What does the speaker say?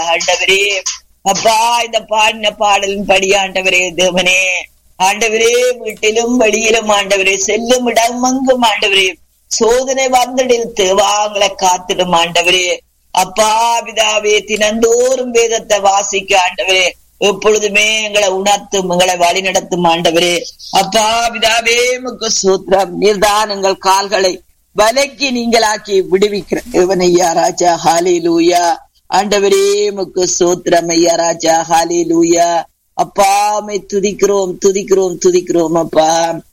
ஆண்டவரே அப்பா இந்த பாடின பாடலின் படி ஆண்டவரே தேவனே ஆண்டவரே வீட்டிலும் வெளியிலும் ஆண்டவரே செல்லும் இடமங்கும் ஆண்டவரே சோதனை வந்தடில் தேவாங்களை காத்திடும் ஆண்டவரே அப்பா பிதாவே தினந்தோறும் வேதத்தை வாசிக்க ஆண்டவரே எப்பொழுதுமே எங்களை உணர்த்தும் எங்களை வழி நடத்தும் ஆண்டவரே அப்பா பிதாவே முக்கு சூத்திரம் நீர்தான் எங்கள் கால்களை வலைக்கு நீங்களாக்கி விடுவிக்கிற தேவன் ஐயா ராஜா ஹாலே லூயா ஆண்டவரே முக்கு சூத்திரம் ஐயா ராஜா ஹாலே லூயா அப்பாமை துதிக்கிறோம் துதிக்கிறோம் துதிக்கிறோம் அப்பா